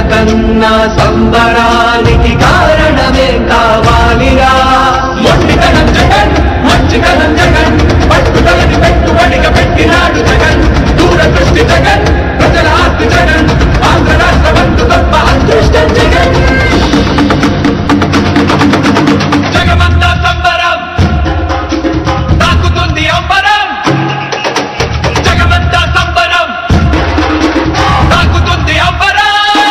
కన్నా సంబరానికి కారణమే కావాలిరా మొండితనం జగన్ మంచితనం జగన్ పట్టుదలని పెట్టుబడిగా పెట్టినాడు జగన్ దూరదృష్టి జగన్ ప్రజల ఆస్తి జగన్ ఆంధ్ర రాష్ట్ర బంధు గొప్ప అదృష్టం జగన్ జగమంతా సంబరం తాకుతుంది అంబరం జగమంతా సంబరం తాకుతుంది అంబరం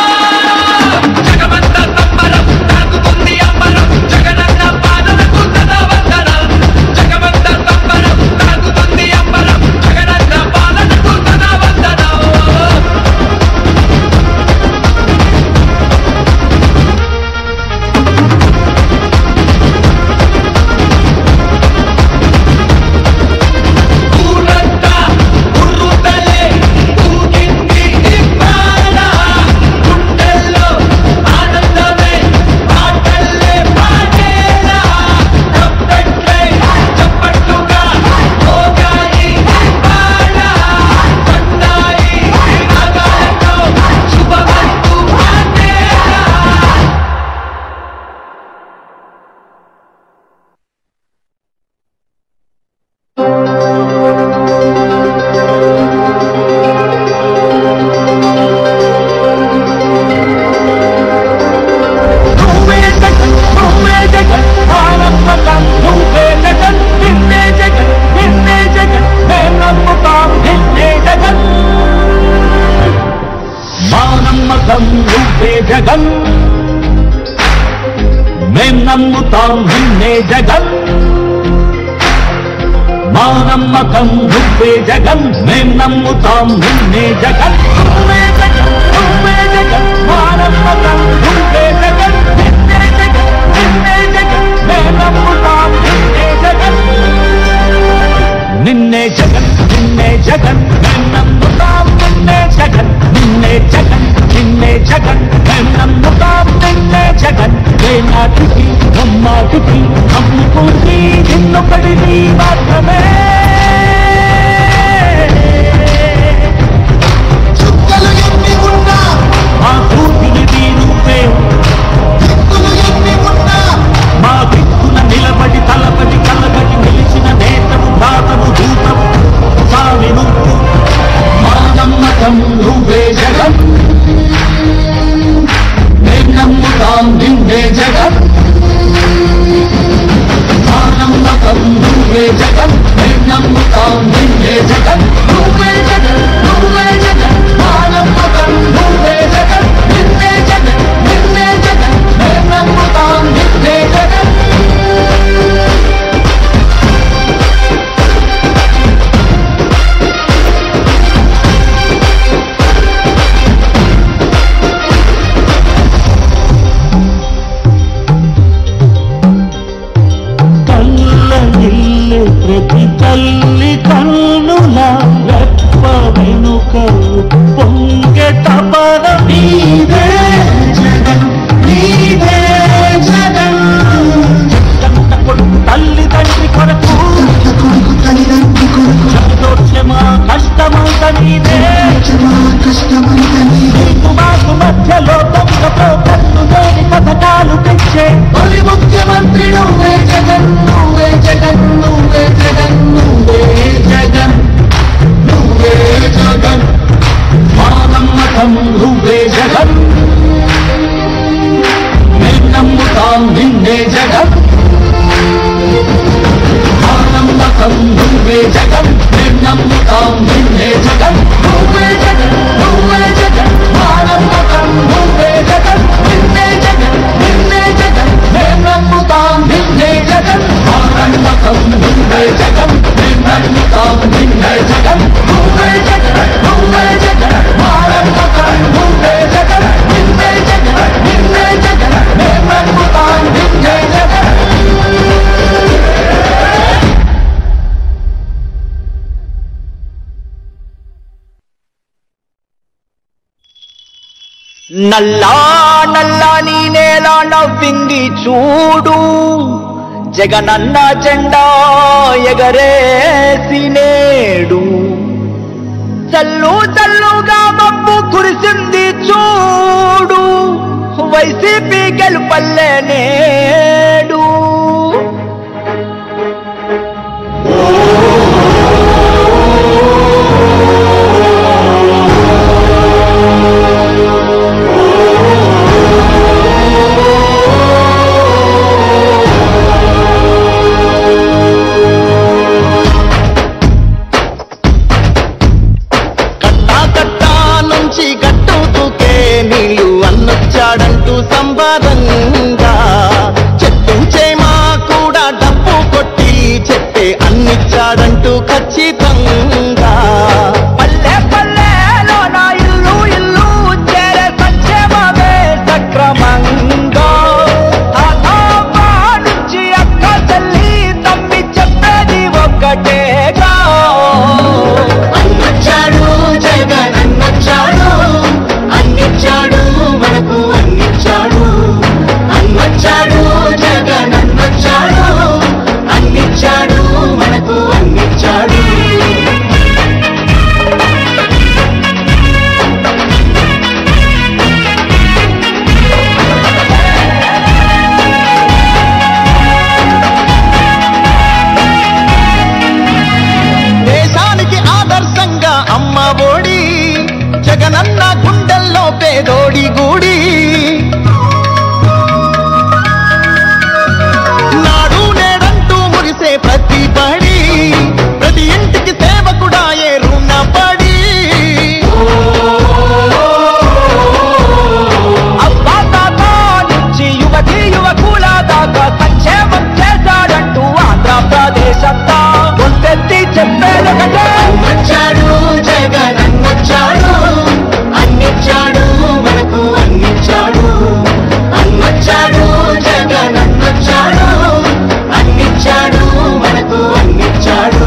జగమంతా సంబరం తాకుతుంది అంబరం జగనన్న పాదలకు సదా వందనం జగమంతా సంబరం తాకుతుంది అంబరం జగనన్న పాదలకు సదా వందనం ఊరంతా ఉర్రుతలే ఊగింది ఇవాళ గుండెల్లో ఆనందమే ఆటల్లే పాడేలా తప్పెట్లే చప్పట్టుగా మోగాయి ఇవాళ సన్నాయి రాగాలతో శుభమస్తు పాడేలా నువ్వే జగన్ నువ్వే జగన్ ఆనందం నువ్వే జగన్ నిన్నే జగన్ నిన్నే జగన్ మేం నమ్ముతాం నిన్నే జగన్ మా నమ్మకం నువ్వే జగన్ మేం నమ్ముతాం నిన్నే జగన్ మా నమ్మకం నువ్వే జగన్ మేం నమ్ముతాం నిన్నే జగన్ నువ్వే జగన్ నువ్వే జగన్ మా నమ్మకం నువ్వే జగన్ నిన్నే జగన్ నిన్నే జగన్ మేం నమ్ముతాం నిన్నే జగన్ నిన్నే జగన్ నిన్నే జగన్ మేం నమ్ముతాం నిన్నే జగన్ నిన్నే జగన్ నిన్నే జగన్ మేం నమ్ముతాం నిన్నే జగన్ ఏ నాటికి నమ్మాటికి నమ్ముకుంది నిన్నొకడిని మాత్రమే చుక్కలు ఎన్ని ఉన్నా మా కూతురిది నువ్వే దిక్కులు ఎన్ని ఉన్నా మా దిక్కున నిలబడి తలబడి కలబడి నిలిచిన నేతవు దాతవు దూతవు స్వామి నువ్వు మా నమ్మకం నువ్వే జగన్ మేం నమ్ముతాం నిన్నే జగన్ మా నమ్మకం నువ్వే జగన్ మేం నమ్ముతాం నిన్నే జగన్ నువ్వే జగన్ నువ్వే జగన్ మా నమ్మకం నువ్వే జగన్ నిన్నే జగన్ నిన్నే జగన్ మేం నమ్ముతాం నిన్నే జగన్ కళ్ళ ఇల్లు ప్రతి తల్లి కన్నుల రెప్ప వెనుక పొంగె తపన నీదే జగన్ నీదే జగన్ కన్న కొడుకు తల్లి తండ్రి కొరకు కొడుకు తల్లిదండ్రి కొడుకు సంతోషమా కష్టమంత నీదే క్షమా కష్టమంత నీదే నీకు మాకు మధ్యలో దొంగతో కన్ను లేని పథకాలు తెచ్చే తొలి ముఖ్యమంత్రి నువ్వే జగన్ నువ్వే జగన్ నువ్వే జగన్ నువ్వే జగన్ నువ్వే జగన్ మా నమ్మకం నువ్వే జగన్ మేం నమ్ముతాం నిన్నే జగన్ మా నమ్మకం నువ్వే జగన్ మేం నమ్ముతాం నిన్నే జగన్ నువ్వే జగన్ నువ్వే జగన్ మా నమ్మకం నువ్వే జగన్ నిన్నే జగన్ నిన్నే జగన్ మేం నమ్ముతాం నిన్నే జగన్ మా నమ్మకం నువ్వే జగన్ మేం నమ్ముతాం నిన్నే జగన్ నువ్వే జగన్ నువ్వే జగన్ మా నమ్మకం నువ్వే జగన్ నిన్నే జగన్ నిన్నే జగన్ మేం నమ్ముతాం నిన్నే జగన్ నల్లా నల్లా నీ నేల నవ్వింది చూడు జగనన్న జెండా ఎగరేసి నేడు చల్లు చల్లుగా మబ్బు కురిసింది చూడు వైసీపీ గెలుపల్లే నేడు కట్టా కట్టా నుంచి గట్టు దూకే నీళ్ళు అన్నొచ్చాడంటూ సంబరంగా చెట్టు చేమా కూడా డప్పు కొట్టి చెప్పే అన్నిచ్చాడంటూ ఖచ్చితంగా పల్లె పల్లెలో నా ఇల్లు ఇల్లు చేరే సంక్షేమమే సక్రమంగా తాతాపా నుంచి అక్క తల్లి తమ్మి చెప్పేది ఒక్కటేగా అన్నొచ్చాడు జగన్ అన్నొచ్చాడు అన్నిచ్చాడు మనకు అన్నిచ్చాడు అన్నొచ్చాడు జగన్ అన్నొచ్చాడు అన్నిచ్చాడు మనకు అన్నిచ్చాడు దేశానికి ఆదర్శంగా అమ్మ ఓడి జగనన్న గుండెల్లో పేదోడి గూడి నాడు నేడంటూ మురిసే ప్రతి పడి ప్రతి ఇంటికి సేవకుడా ఏ రుణపడి అబ్బా తాత నుంచి యువతి యువకుల దాకా సంక్షేమం చేశాడంటూ ఆంధ్రప్రదేశ్ అంతా గొంతెత్తి చెప్పేదొకటే అన్నొచ్చాడు జగన్ అన్నొచ్చాడు అన్నిచ్చాడు మనకు అన్నిచ్చాడు అన్నొచ్చాడు జగన్ అన్నొచ్చాడు అన్నిచ్చాడు మనకు అన్నిచ్చాడు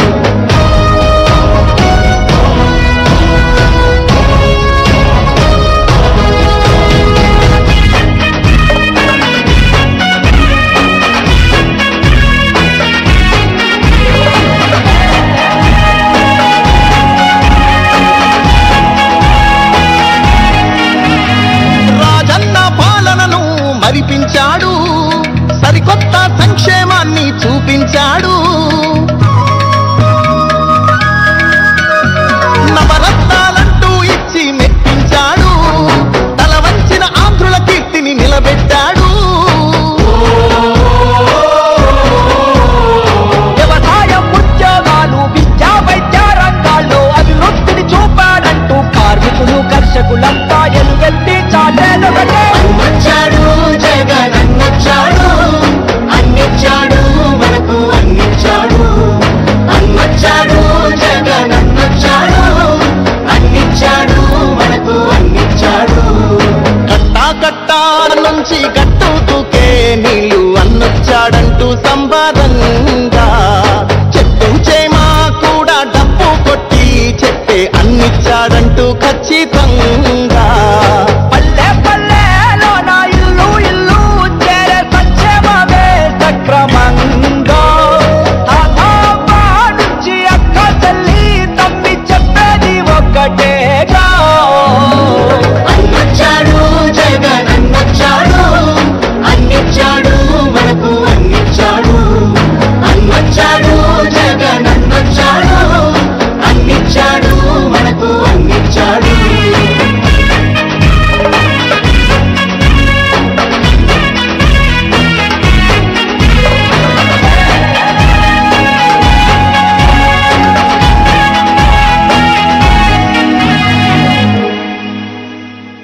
రాజన్న పాలనను మరిపించాడు సరికొత్త సంక్షేమాన్ని చూపించాడు నవరత్నాలంటూ ఇచ్చి మెప్పించాడు తల వంచిన ఆంధ్రుల కీర్తిని నిలబెట్టాడు వ్యవసాయం ఉద్యోగాలు విద్యా వైద్య రంగాల్లో అభివృద్ధిని చూపాడంటూ కార్మికులు కర్షకులంతా ఎలుగెత్తి చాటేదొకటే అన్నొచ్చాడు జగన్ అన్నొచ్చాడు అన్నిచ్చాడు మనకు అన్నిచ్చాడు అన్నొచ్చాడు జగన్ అన్నొచ్చాడు అన్నిచ్చాడు మనకు అన్నిచ్చాడు కట్టా కట్టా నుంచి గట్టు దూకే నీళ్ళు అన్నొచ్చాడంటూ సంబరంగా చెట్టు చేమా కూడా డప్పు కొట్టి చెప్పే అన్నిచ్చాడంటూ ఖచ్చితంగా